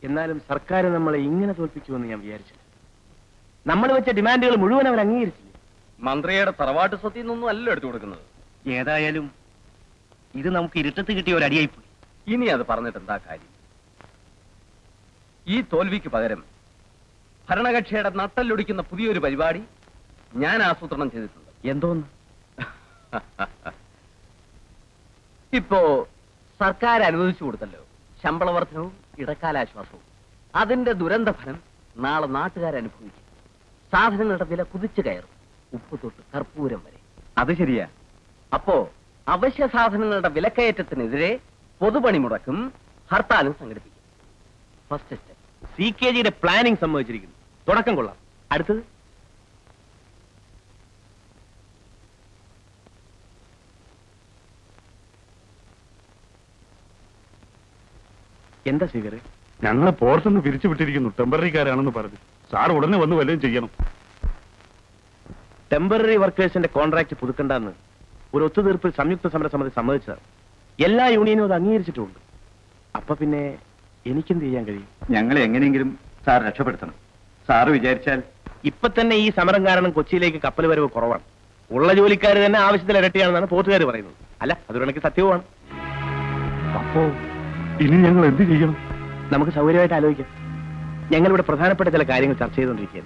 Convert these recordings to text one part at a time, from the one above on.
എന്നാലും സർക്കാർ നമ്മളെ ഇങ്ങനെ തോൽപ്പിക്കുമെന്ന് ഞാൻ വിചാരിച്ചില്ല നമ്മൾ വെച്ച ഡിമാൻഡുകൾ മുഴുവൻ അവർ അംഗീകരിച്ചില്ല മന്ത്രിയുടെ തറവാട്ട് സ്വത്തിൽ നിന്നൊന്നും അല്ലല്ലോ എടുത്തു കൊടുക്കുന്നത് ഏതായാലും ഇത് നമുക്ക് ഇരുട്ടത്ത് കിട്ടിയ ഒരു അടിയായി പോയി ഇനി അത് പറഞ്ഞിട്ട് എന്താ കാര്യം ഈ തോൽവിക്ക് പകരം ഭരണകക്ഷിയുടെ നട്ടല്ലൊടിക്കുന്ന പുതിയൊരു പരിപാടി ഞാൻ ആസൂത്രണം ചെയ്തിട്ടുണ്ട് എന്തോന്ന് ഇപ്പോ സർക്കാർ അനുവദിച്ചു കൊടുത്തല്ലോ ശമ്പള വർധനവും ഇടക്കാലാശ്വാസവും അതിന്റെ ദുരന്ത ഫലം നാളെ നാട്ടുകാർ അനുഭവിക്കും സാധനങ്ങളുടെ വില കുതിച്ചു കയറും ഉപ്പ് തൊട്ട് കർപ്പൂരം വരെ അത് ശരിയാ അപ്പോ അവശ്യ സാധനങ്ങളുടെ വിലക്കയറ്റത്തിനെതിരെ പൊതുപണി മുടക്കും ഹർത്താലും സംഘടിപ്പിക്കും ഫസ്റ്റ് സ്റ്റെപ്പ് സി കെ ജിയുടെ പ്ലാനിംഗ് സംഭവിച്ചിരിക്കുന്നു തുടക്കം കൊള്ളാം അടുത്തത് എന്താ സ്വീകർ ഞങ്ങളെ പോർത്തുനിന്ന് പിരിച്ചു വിട്ടിരിക്കുന്നു ടെമ്പററിക്കാരാണെന്ന് പറഞ്ഞു സാർ ഉടനെ വന്ന് വല്ലതും ചെയ്യണം ടെമ്പററി വർക്കേഴ്സിന്റെ കോൺട്രാക്ട് പുതുക്കണ്ടെന്ന് ഒരു ഒത്തുതീർപ്പിൽ സംയുക്ത സമരസമിതി സമ്മതിച്ചതാണ് എല്ലാ യൂണിയനും അത് അംഗീകരിച്ചിട്ടുമുണ്ട് അപ്പൊ പിന്നെ എനിക്കെന്ത് ചെയ്യാൻ കഴിയും ഞങ്ങളെ എങ്ങനെയെങ്കിലും സാർ രക്ഷപ്പെടുത്തണം സാറ് വിചാരിച്ചാൽ ഇപ്പൊ തന്നെ ഈ സമരം കാരണം കൊച്ചിയിലേക്ക് കപ്പൽ വരവ് കുറവാണ് ഉള്ള ജോലിക്കാർ തന്നെ ആവശ്യത്തിൽ ഇരട്ടിയാണെന്നാണ് പോർട്ടുകാർ പറയുന്നത് അല്ല അതൊരു കണക്ക് സത്യവുമാണ് അപ്പോ ഇനി ഞങ്ങൾ എന്ത് ചെയ്യണം നമുക്ക് സൗകര്യമായിട്ട് ആലോചിക്കാം ഞങ്ങളിവിടെ പ്രധാനപ്പെട്ട ചില കാര്യങ്ങൾ ചർച്ച ചെയ്തുകൊണ്ടിരിക്കുകയാണ്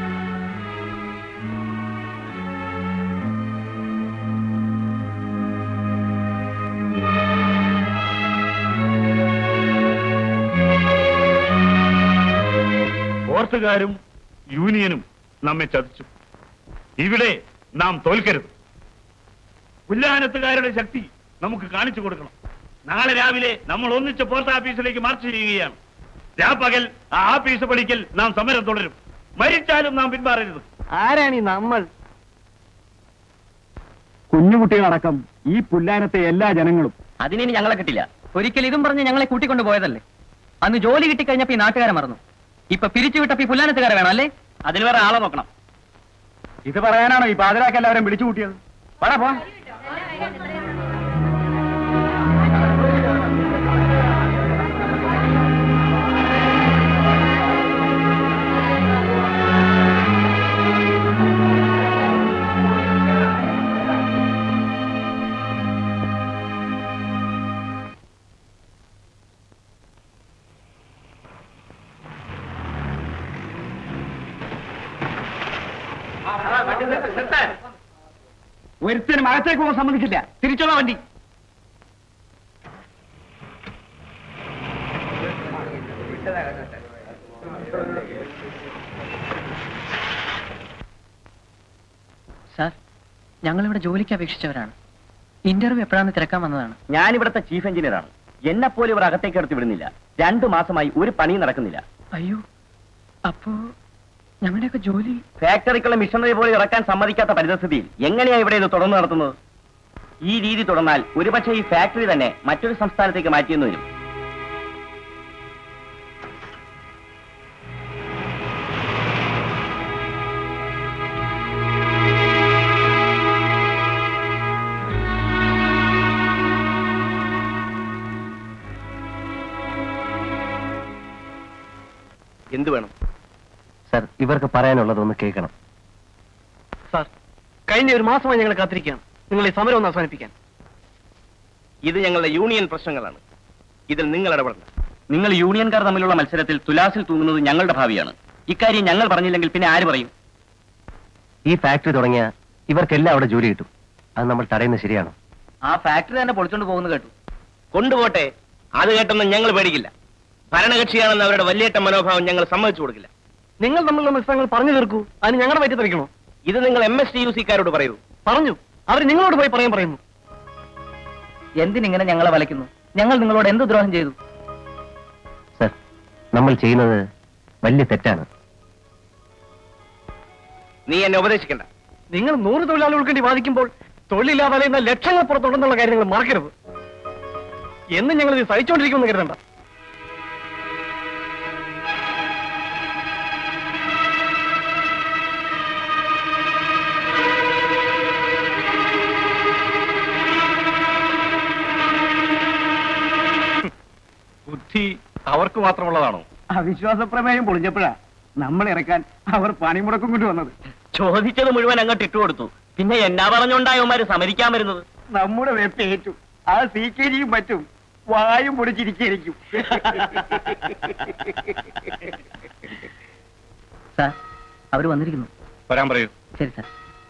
പോർട്ടുകാരും യൂണിയനും നമ്മെ ചതിച്ചു ഇവിടെ നാം തോൽക്കരുത് പുല്ലാനത്തുകാരുടെ ശക്തി നമുക്ക് കാണിച്ചു കൊടുക്കണം നാളെ രാവിലെ നമ്മൾ ഒന്നിച്ച് പോസ്റ്റ് ഓഫീസിലേക്ക് മാർച്ച് ചെയ്യുകയാണ് രാപ്പകൽ ആ ആഫീസ് പണിക്കൽ നാം സമരം തുടരും മരിച്ചാലും നാം പിന്മാറരുത് ആരാണ് ഈ നമ്മൾ കുഞ്ഞുകുട്ടികളടക്കം ഈ പുല്ലാനത്തെ എല്ലാ ജനങ്ങളും അതിനി ഞങ്ങളെ കിട്ടില്ല ഒരിക്കൽ ഇതും പറഞ്ഞ് ഞങ്ങളെ കൂട്ടിക്കൊണ്ട് പോയതല്ലേ അന്ന് ജോലി കിട്ടിക്കഴിഞ്ഞപ്പോ ഈ നാട്ടുകാരെ മറന്നു ഇപ്പൊ പിരിച്ചു വിട്ടപ്പോ ഈ പുല്ലാനത്തുകാരെ വേണം അല്ലേ അതിന് വേറെ ആളെ നോക്കണം ഇത് പറയാനാണോ ഈ പാതിരാക്ക് എല്ലാവരും വിളിച്ചു കൂട്ടിയത് പടാ പോ ഒരുത്തനും അകത്തേക്ക് പോകാൻ സമ്മതിക്കില്ല തിരിച്ചോളാം വണ്ടി സാർ ഞങ്ങളിവിടെ ജോലിക്ക് അപേക്ഷിച്ചവരാണ് ഇന്റർവ്യൂ എപ്പോഴാന്ന് തിരക്കാൻ വന്നതാണ് ഞാൻ ഇവിടുത്തെ ചീഫ് എഞ്ചിനീയറാണ് എന്നെ പോലെ ഇവർ അകത്തേക്ക് എടുത്ത് വിടുന്നില്ല രണ്ടു മാസമായി ഒരു പണിയും നടക്കുന്നില്ല അയ്യോ അപ്പോ ഞങ്ങളുടെയൊക്കെ ജോലി ഫാക്ടറിക്കുള്ള മിഷനറി പോലെ ഇറക്കാൻ സമ്മതിക്കാത്ത പരിതസ്ഥിതിയിൽ എങ്ങനെയാ ഇവിടെ ഇത് തുടർന്ന് നടത്തുന്നത് ഈ രീതി തുടർന്നാൽ ഒരുപക്ഷെ ഈ ഫാക്ടറി തന്നെ മറ്റൊരു സംസ്ഥാനത്തേക്ക് മാറ്റിയെന്ന് വരും എന്ത് വേണം സർ ഇവർക്ക് പറയാനുള്ളതൊന്ന് കേൾക്കണം സാർ കഴിഞ്ഞ ഒരു മാസമായി ഞങ്ങൾ കാത്തിരിക്കുകയാണ് നിങ്ങൾ ഈ സമരം ഒന്ന് അവസാനിപ്പിക്കാൻ ഇത് ഞങ്ങളുടെ യൂണിയൻ പ്രശ്നങ്ങളാണ് ഇതിൽ നിങ്ങൾ ഇടപെടണം നിങ്ങൾ യൂണിയൻകാർ തമ്മിലുള്ള മത്സരത്തിൽ തുലാസിൽ തൂങ്ങുന്നത് ഞങ്ങളുടെ ഭാവിയാണ് ഇക്കാര്യം ഞങ്ങൾ പറഞ്ഞില്ലെങ്കിൽ പിന്നെ ആര് പറയും ഈ ഫാക്ടറി തുടങ്ങിയ ഇവർക്കെല്ലാം അവിടെ ജോലി കിട്ടും അത് നമ്മൾ തടയുന്നത് ശരിയാണോ ആ ഫാക്ടറി തന്നെ പൊളിച്ചോണ്ട് പോകുന്നു കേട്ടു കൊണ്ടുപോട്ടെ അത് കേട്ടൊന്നും ഞങ്ങൾ പേടിക്കില്ല ഭരണകക്ഷിയാണെന്ന് അവരുടെ വലിയേറ്റ മനോഭാവം ഞങ്ങൾ സമ്മതിച്ചു കൊടുക്കില്ല നിങ്ങൾ തമ്മിലുള്ള മത്സരങ്ങൾ പറഞ്ഞു തീർക്കൂ അതിന് ഞങ്ങളുടെ പറ്റി തെറിക്കണോ ഇത് നിങ്ങൾ എം എസ് ടി യു സിക്കാരോട് പറയൂ പറഞ്ഞു അവർ നിങ്ങളോട് പോയി പറയാൻ പറയുന്നു എന്തിനിങ്ങനെ ഞങ്ങളെ വലയ്ക്കുന്നു ഞങ്ങൾ നിങ്ങളോട് എന്ത് ദ്രോഹം ചെയ്തു സർ നമ്മൾ ചെയ്യുന്നത് വലിയ തെറ്റാണ് നീ എന്നെ ഉപദേശിക്കണ്ട നിങ്ങൾ നൂറ് തൊഴിലാളികൾക്ക് വേണ്ടി വാദിക്കുമ്പോൾ തൊഴിലില്ലാതെ അലയുന്ന ലക്ഷങ്ങൾ പുറത്തുണ്ടെന്നുള്ള കാര്യം നിങ്ങൾ മറക്കരുത് എന്ന് ഞങ്ങൾ ഇത് സഹിച്ചുകൊണ്ടിരിക്കുമെന്ന് കരുതണ്ട ബുദ്ധി അവർക്ക് മാത്രമുള്ളതാണോ അവിശ്വാസ പ്രമേയം പൊളിഞ്ഞപ്പോഴാ നമ്മൾ ഇറക്കാൻ അവർ പണിമുടക്കം കൊണ്ടുവന്നത് ചോദിച്ചത് മുഴുവൻ അങ്ങോട്ട് ഇട്ടുകൊടുത്തു പിന്നെ എന്നാ പറഞ്ഞുകൊണ്ടായവന്മാര് സമരിക്കാൻ വരുന്നത് നമ്മുടെ വെപ്പ് ഏറ്റു ആ സി കെ ജിയും പറ്റും വായും പൊടിച്ചിരിക്കും സാർ അവർ വന്നിരിക്കുന്നു വരാൻ പറയൂ ശരി സാർ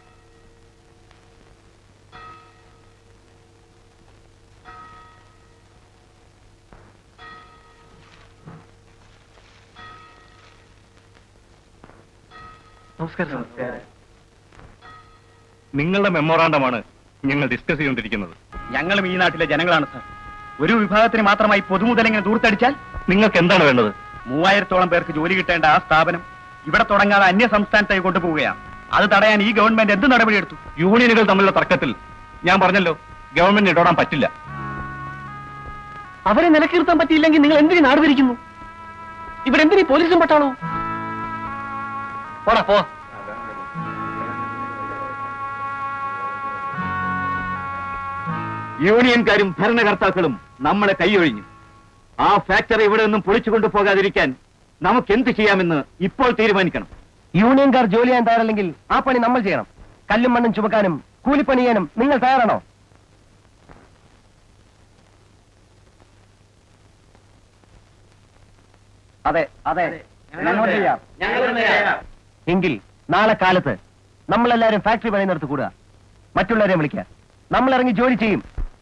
നമസ്കാരം നിങ്ങളുടെ മെമ്മോറാണ്ടമാണ് ഞങ്ങൾ ഡിസ്കസ് ചെയ്തുകൊണ്ടിരിക്കുന്നത് ഞങ്ങളും ഈ നാട്ടിലെ ജനങ്ങളാണ് സാർ ഒരു വിഭാഗത്തിന് മാത്രമായി പൊതുമുതൽ ഇങ്ങനെ ദൂർത്തടിച്ചാൽ നിങ്ങൾക്ക് എന്താണ് വേണ്ടത് മൂവായിരത്തോളം പേർക്ക് ജോലി കിട്ടേണ്ട ആ സ്ഥാപനം ഇവിടെ തുടങ്ങാതെ അന്യ സംസ്ഥാനത്തേക്ക് കൊണ്ടുപോവുകയാണ് അത് തടയാൻ ഈ ഗവൺമെന്റ് എന്ത് നടപടിയെടുത്തു യൂണിയനുകൾ തമ്മിലുള്ള തർക്കത്തിൽ ഞാൻ പറഞ്ഞല്ലോ ഗവൺമെന്റ് ഇടപെടാൻ പറ്റില്ല അവരെ നിലക്കിർത്താൻ പറ്റിയില്ലെങ്കിൽ നിങ്ങൾ എന്തിനു നാട് ഭരിക്കുന്നു ഇവിടെ എന്തിനീ പോലീസും പട്ടാളോ പോടാ പോ യൂണിയൻകാരും ഭരണകർത്താക്കളും നമ്മളെ കൈയൊഴിഞ്ഞു ആ ഫാക്ടറി ഇവിടെ നിന്നും പൊളിച്ചു കൊണ്ടുപോകാതിരിക്കാൻ നമുക്ക് എന്ത് ചെയ്യാമെന്ന് ഇപ്പോൾ തീരുമാനിക്കണം യൂണിയൻകാർ ജോലി ചെയ്യാൻ തയ്യാറല്ലെങ്കിൽ ആ പണി നമ്മൾ ചെയ്യണം കല്ലും മണ്ണും ചുമക്കാനും കൂലിപ്പണി ചെയ്യാനും നിങ്ങൾ തയ്യാറാണോ അതെ അതെ ഞങ്ങൾ ചെയ്യാം എങ്കിൽ നാളെ കാലത്ത് നമ്മളെല്ലാരും ഫാക്ടറി പണിയുന്നിടത്ത് കൂടുക മറ്റുള്ളവരെ വിളിക്കുക നമ്മൾ ഇറങ്ങി ജോലി ചെയ്യും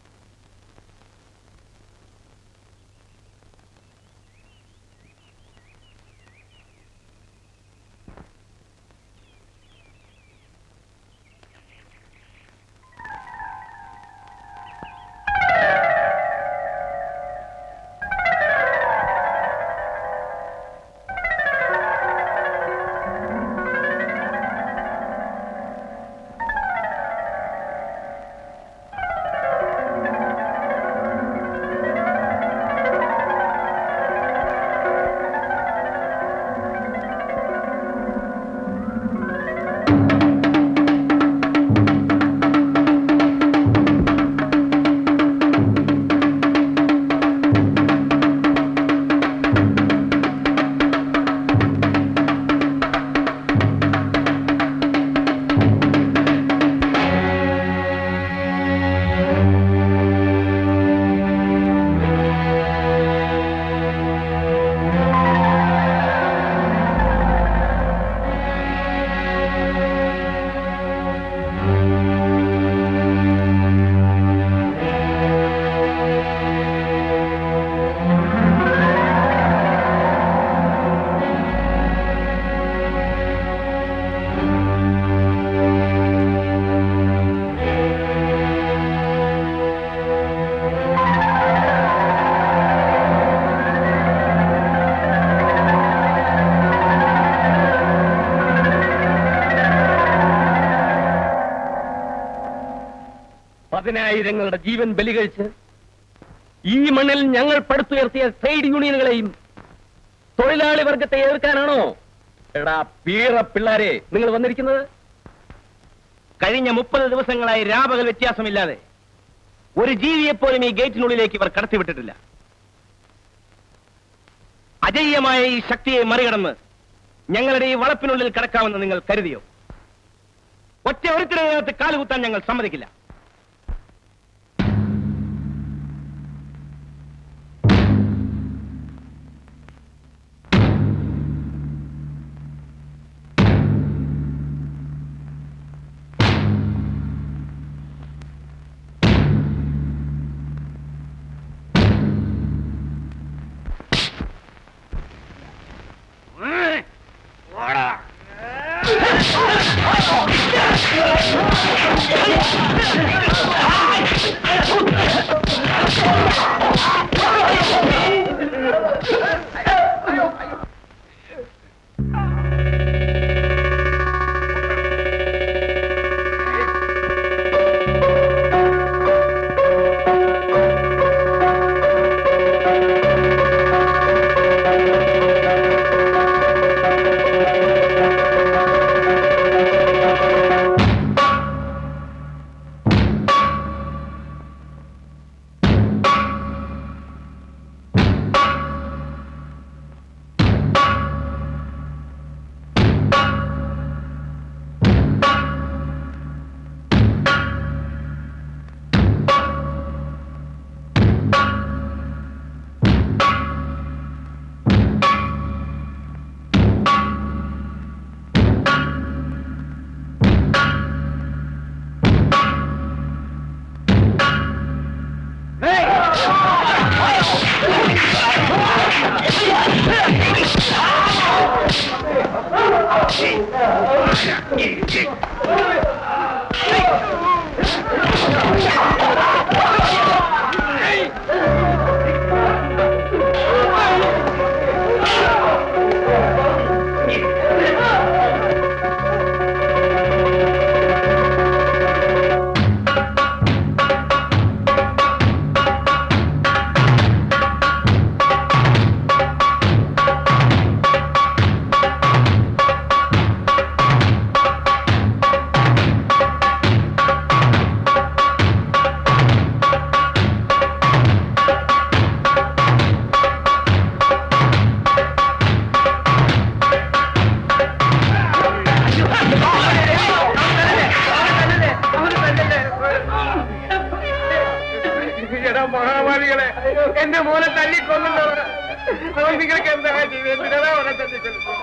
പതിനായിരങ്ങളുടെ ജീവൻ ബലികഴിച്ച് ഈ മണ്ണിൽ ഞങ്ങൾ പടുത്തുയർത്തിയ ട്രേഡ് യൂണിയനുകളെയും തൊഴിലാളി വർഗത്തെ എതിർക്കാനാണോ എടാ പീറ പിള്ളാരെ നിങ്ങൾ വന്നിരിക്കുന്നത് കഴിഞ്ഞ മുപ്പത് ദിവസങ്ങളായി രാപകൽ വ്യത്യാസമില്ലാതെ ഒരു ജീവിയെപ്പോലും ഈ ഗേറ്റിനുള്ളിലേക്ക് ഇവർ കടത്തിവിട്ടിട്ടില്ല അജയ്യമായ ഈ ശക്തിയെ മറികടന്ന് ഞങ്ങളുടെ ഈ വളപ്പിനുള്ളിൽ കടക്കാമെന്ന് നിങ്ങൾ കരുതിയോ ഒറ്റ ഒരുത്തിനകത്ത് കാലുകുത്താൻ ഞങ്ങൾ സമ്മതിക്കില്ല ആ എടാ മഹാമാരികളെ എന്റെ മോനെ തല്ലിക്കൊന്നല്ലോ അവൻ നിങ്ങൾക്ക് എന്താ ചെയ്തത് അവനെ തല്ലിക്കൊന്നു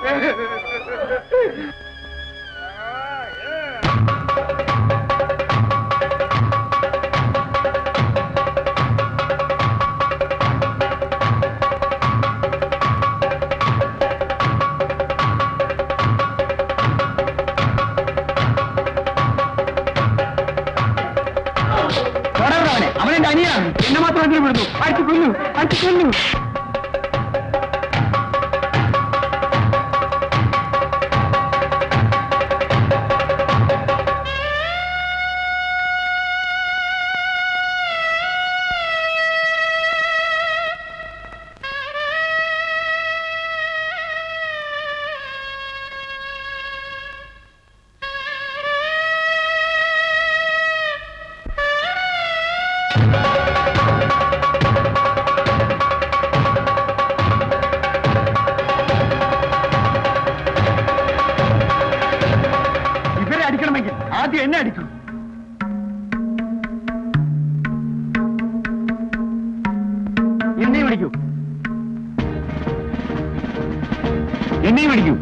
അവനെ അവനെന്റെ അനിയാണ് എന്നെ മാത്രം അങ്ങനെ വിടുന്നു അടിച്ചു കൊല്ലു അടിച്ചു കൊല്ലു ഇവരെ അടിക്കണമെങ്കിൽ ആദ്യം എന്നെ അടിക്കും എന്നെയും അടിക്കൂ എന്നെയും അടിക്കൂ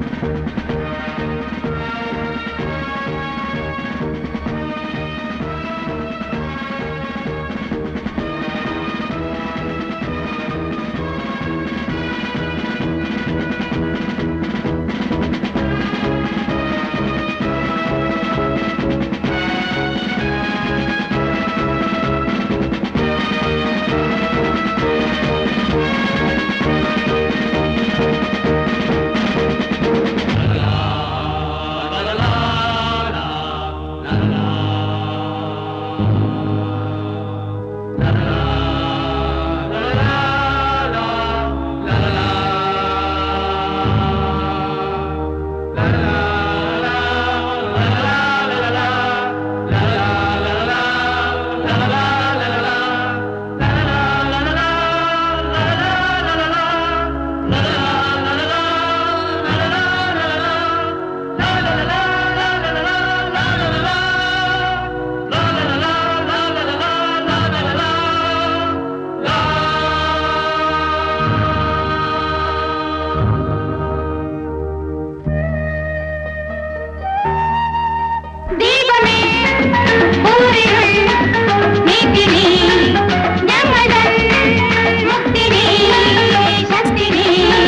ദീപമേ പൂരികൾ നീക്കിനി ഞങ്ങൾ മുക്തിനി ശക്തിനി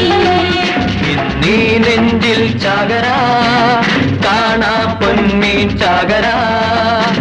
നീ നെഞ്ചിൽ ചാകര കാണാ പൊന്മീൻ ചാകര